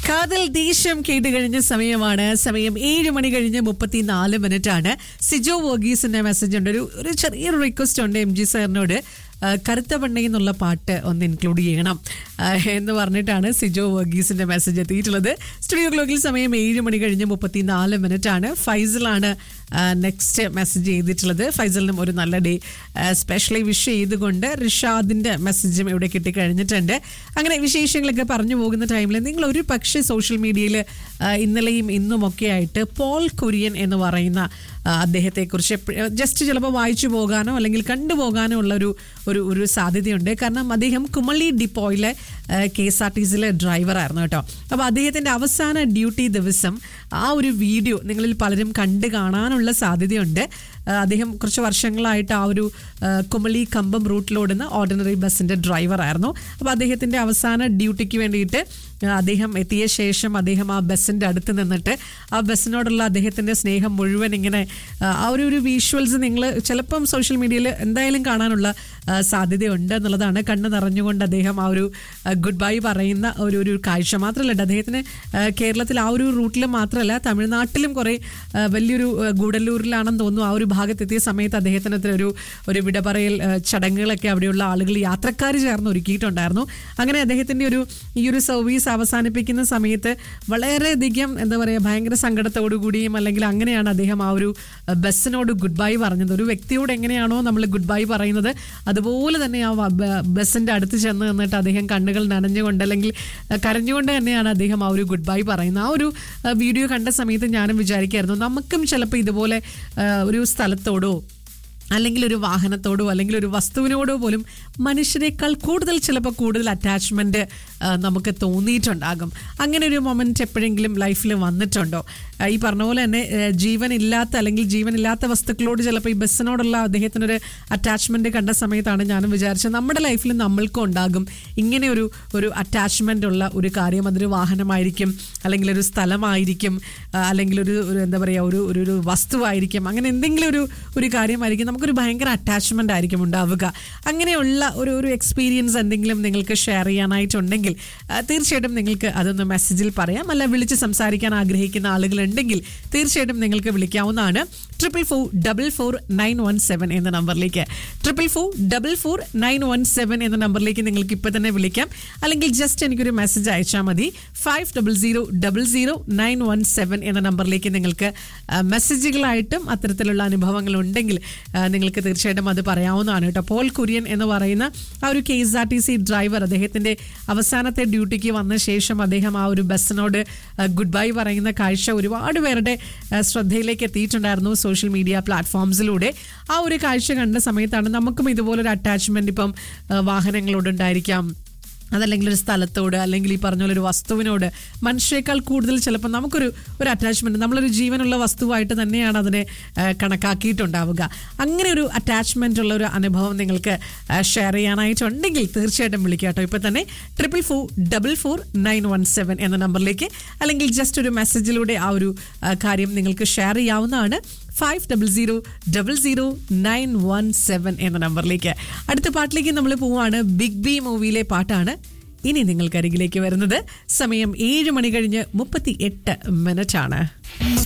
കാതൽ ദേശം കേട്ട് കഴിഞ്ഞ സമയമാണ് സമയം ഏഴ് മണി കഴിഞ്ഞ് മുപ്പത്തിനാല് മിനിറ്റ് ആണ് സിജോ വോഗീസിന്റെ മെസ്സേജ് ഉണ്ട് ഒരു ഒരു ചെറിയൊരു റിക്വസ്റ്റ് ഉണ്ട് എം ജി സാറിനോട് ആ, കറുത്ത പണ്ണി എന്നുള്ള പാട്ട് ഒന്ന് ഇൻക്ലൂഡ് ചെയ്യണം ആ, എന്ന് പറഞ്ഞിട്ടാണ് സിജോ വർഗീസിന്റെ മെസ്സേജ് എത്തിയിട്ടുള്ളത് സ്റ്റുഡിയോ ക്ലോക്കിൽ സമയം ഏഴ് മണി കഴിഞ്ഞ് മുപ്പത്തിനാല് മിനിറ്റ് ആണ് ഫൈസലാണ് നെക്സ്റ്റ് മെസ്സേജ് ചെയ്തിട്ടുള്ളത് ഫൈസലിനും ഒരു നല്ല ഡേ സ്പെഷ്യലി വിഷ് ചെയ്തുകൊണ്ട് റിഷാദിന്റെ മെസ്സേജും ഇവിടെ കിട്ടിക്കഴിഞ്ഞിട്ടുണ്ട് അങ്ങനെ വിശേഷങ്ങളൊക്കെ പറഞ്ഞു പോകുന്ന ടൈമിൽ നിങ്ങൾ ഒരു പക്ഷേ സോഷ്യൽ മീഡിയയിൽ ഇന്നലെയും ഇന്നും ഒക്കെ ആയിട്ട് പോൾ കുര്യൻ എന്ന് പറയുന്ന ആ, അദ്ദേഹത്തെക്കുറിച്ച് ജസ്റ്റ് ചിലപ്പോൾ വായിച്ചു പോകാനോ അല്ലെങ്കിൽ കണ്ടുപോകാനോ ഉള്ള ഒരു ഒരു ഒരു സാധ്യതയുണ്ട് കാരണം അദ്ദേഹം കുമളി ഡിപ്പോയിലെ കെ എസ് ആർ ടി സിയിലെ ഡ്രൈവറായിരുന്നു കേട്ടോ അപ്പോൾ അദ്ദേഹത്തിൻ്റെ അവസാന ഡ്യൂട്ടി ദിവസം ആ ഒരു വീഡിയോ നിങ്ങളിൽ പലരും കണ്ടു കാണാനുള്ള സാധ്യതയുണ്ട് ആ, അദ്ദേഹം കുറച്ച് വർഷങ്ങളായിട്ട് ആ ഒരു ആ, കുമളി കമ്പം റൂട്ടിലോടുന്ന ഓർഡിനറി ബസ്സിൻ്റെ ഡ്രൈവറായിരുന്നു അപ്പോൾ അദ്ദേഹത്തിൻ്റെ അവസാന ഡ്യൂട്ടിക്ക് വേണ്ടിയിട്ട് ആ, അദ്ദേഹം എത്തിയ ശേഷം അദ്ദേഹം ആ ബസ്സിൻ്റെ അടുത്ത് നിന്നിട്ട് ആ ബസ്സിനോടുള്ള അദ്ദേഹത്തിൻ്റെ സ്നേഹം മുഴുവൻ ഇങ്ങനെ ആ, ആ ഒരു ഒരു വിഷ്വൽസ് നിങ്ങൾ ചിലപ്പം സോഷ്യൽ മീഡിയയിൽ എന്തായാലും കാണാനുള്ള ആ, സാധ്യതയുണ്ട് എന്നുള്ളതാണ് കണ്ണ് നിറഞ്ഞുകൊണ്ട് അദ്ദേഹം ആ ഒരു ഗുഡ് ബൈ പറയുന്ന ഒരു ഒരു കാഴ്ച മാത്രമല്ല അദ്ദേഹത്തിന് ആ, കേരളത്തിൽ ആ ഒരു റൂട്ടിൽ മാത്രമല്ല തമിഴ്നാട്ടിലും കുറേ ആ, വലിയൊരു ആ, ഗൂഡല്ലൂരിലാണെന്ന് തോന്നുന്നു ആ ഒരു ഭാഗത്തെത്തിയ സമയത്ത് അദ്ദേഹത്തിന് അത്ര ഒരു ഒരു വിട പറയൽ ആ, ചടങ്ങുകളൊക്കെ അവിടെയുള്ള ആളുകൾ യാത്രക്കാർ ചേർന്ന് ഒരുക്കിയിട്ടുണ്ടായിരുന്നു അങ്ങനെ അദ്ദേഹത്തിൻ്റെ ഒരു ഈ ഒരു സർവീസ് അവസാനിപ്പിക്കുന്ന സമയത്ത് വളരെയധികം എന്താ പറയുക ഭയങ്കര സങ്കടത്തോടു കൂടിയും അല്ലെങ്കിൽ അങ്ങനെയാണ് അദ്ദേഹം ആ ഒരു ആ, ബസ്സിനോട് ഗുഡ് ബൈ പറഞ്ഞത് ഒരു വ്യക്തിയോട് എങ്ങനെയാണോ നമ്മൾ ഗുഡ് ബൈ പറയുന്നത് അതുപോലെ തന്നെ ആ വ- ബ- ബസ്സിന്റെ അടുത്ത് ചെന്ന് നിന്നിട്ട് അദ്ദേഹം കണ്ണുകൾ നനഞ്ഞുകൊണ്ട് അല്ലെങ്കിൽ ആ, കരഞ്ഞുകൊണ്ട് തന്നെയാണ് അദ്ദേഹം ആ ഒരു ഗുഡ് ബൈ പറയുന്നത് ആ ഒരു ആ, വീഡിയോ കണ്ട സമയത്ത് ഞാനും വിചാരിക്കായിരുന്നു നമുക്കും ചിലപ്പോൾ ഇതുപോലെ ആ, ഒരു സ്ഥലത്തോടോ അല്ലെങ്കിൽ ഒരു വാഹനത്തോടോ അല്ലെങ്കിൽ ഒരു വസ്തുവിനോടോ പോലും മനുഷ്യരെക്കാൾ കൂടുതൽ ചിലപ്പോൾ കൂടുതൽ അറ്റാച്ച്മെന്റ് നമുക്ക് തോന്നിയിട്ടുണ്ടാകും അങ്ങനെ ഒരു മൊമെന്റ് എപ്പോഴെങ്കിലും ലൈഫിൽ വന്നിട്ടുണ്ടോ ആ, ഈ പറഞ്ഞ പോലെ തന്നെ ആ, ജീവനില്ലാത്ത അല്ലെങ്കിൽ ജീവനില്ലാത്ത വസ്തുക്കളോട് ചിലപ്പോൾ ഈ ബസ്സിനോടുള്ള അദ്ദേഹത്തിനൊരു അറ്റാച്ച്മെന്റ് കണ്ട സമയത്താണ് ഞാനും വിചാരിച്ചത് നമ്മുടെ ലൈഫിൽ നമ്മൾക്കും ഉണ്ടാകും ഇങ്ങനെ ഒരു ഒരു അറ്റാച്ച്മെന്റ് ഉള്ള ഒരു കാര്യം അതൊരു വാഹനമായിരിക്കും അല്ലെങ്കിൽ ഒരു സ്ഥലമായിരിക്കും ആ, അല്ലെങ്കിൽ ഒരു ഒരു എന്താ പറയുക ഒരു ഒരു ഒരു വസ്തുവായിരിക്കും അങ്ങനെ എന്തെങ്കിലും ഒരു ഒരു കാര്യമായിരിക്കും നമുക്കൊരു ഭയങ്കര അറ്റാച്ച്മെന്റ് ആയിരിക്കും ഉണ്ടാവുക അങ്ങനെയുള്ള ഒരു ഒരു എക്സ്പീരിയൻസ് എന്തെങ്കിലും നിങ്ങൾക്ക് ഷെയർ ചെയ്യാനായിട്ടുണ്ടെങ്കിൽ ആ, തീർച്ചയായിട്ടും നിങ്ങൾക്ക് അതൊന്ന് മെസ്സേജിൽ പറയാം അല്ല വിളിച്ച് സംസാരിക്കാൻ ആഗ്രഹിക്കുന്ന ആളുകളുണ്ടെങ്കിൽ തീർച്ചയായിട്ടും നിങ്ങൾക്ക് വിളിക്കാവുന്നതാണ് triple four double four nine one seven എന്ന നമ്പറിലേക്ക് triple four double four nine one seven എന്ന നമ്പറിലേക്ക് നിങ്ങൾക്ക് ഇപ്പോൾ തന്നെ വിളിക്കാം അല്ലെങ്കിൽ ജസ്റ്റ് എനിക്കൊരു മെസ്സേജ് അയച്ചാൽ മതി five double zero double zero nine one seven എന്ന നമ്പറിലേക്ക് നിങ്ങൾക്ക് ആ, മെസ്സേജുകളായിട്ടും അത്തരത്തിലുള്ള അനുഭവങ്ങൾ ഉണ്ടെങ്കിൽ ആ, നിങ്ങൾക്ക് തീർച്ചയായിട്ടും അത് പറയാവുന്നതാണ് കേട്ടോ പോൾ കുര്യൻ എന്ന് പറയുന്ന ആ ഒരു K S R T C driver അദ്ദേഹത്തിന്റെ അവസാനത്തെ ഡ്യൂട്ടിക്ക് വന്ന ശേഷം അദ്ദേഹം ആ ഒരു ബസ്സിനോട് ഗുഡ് ബൈ പറയുന്ന കാഴ്ച ഒരുപാട് പേരുടെ ആ, ശ്രദ്ധയിലേക്ക് എത്തിയിട്ടുണ്ടായിരുന്നു സോഷ്യൽ മീഡിയ പ്ലാറ്റ്ഫോംസിലൂടെ ആ ഒരു കാഴ്ച കണ്ട സമയത്താണ് നമുക്കും ഇതുപോലൊരു അറ്റാച്ച്മെന്റ് ഇപ്പം ആ, വാഹനങ്ങളോടുണ്ടായിരിക്കാം അതല്ലെങ്കിൽ ഒരു സ്ഥലത്തോട് അല്ലെങ്കിൽ ഈ പറഞ്ഞ പോലെ ഒരു വസ്തുവിനോട് മനുഷ്യരെക്കാൾ കൂടുതൽ ചിലപ്പോൾ നമുക്കൊരു ഒരു അറ്റാച്ച്മെന്റ് നമ്മളൊരു ജീവനുള്ള വസ്തുവായിട്ട് തന്നെയാണ് അതിനെ ആ, കണക്കാക്കിയിട്ടുണ്ടാവുക അങ്ങനെ ഒരു അറ്റാച്ച്മെന്റ് ഉള്ള ഒരു അനുഭവം നിങ്ങൾക്ക് ഷെയർ ചെയ്യാനായിട്ടുണ്ടെങ്കിൽ തീർച്ചയായിട്ടും വിളിക്കുക കേട്ടോ ഇപ്പൊ തന്നെ triple four double four nine one seven എന്ന നമ്പറിലേക്ക് അല്ലെങ്കിൽ ജസ്റ്റ് ഒരു മെസ്സേജിലൂടെ ആ ഒരു ആ, കാര്യം നിങ്ങൾക്ക് ഷെയർ ചെയ്യാവുന്നതാണ് five double zero double zero nine one seven എന്ന നമ്പറിലേക്ക് അടുത്ത പാട്ടിലേക്ക് നമ്മൾ പോവാണ് ബിഗ് ബി മൂവിയിലെ പാട്ടാണ് ഇനി നിങ്ങൾക്കരികിലേക്ക് വരുന്നത് സമയം ഏഴ് മണി കഴിഞ്ഞ് മുപ്പത്തി എട്ട് മിനിറ്റ് ആണ്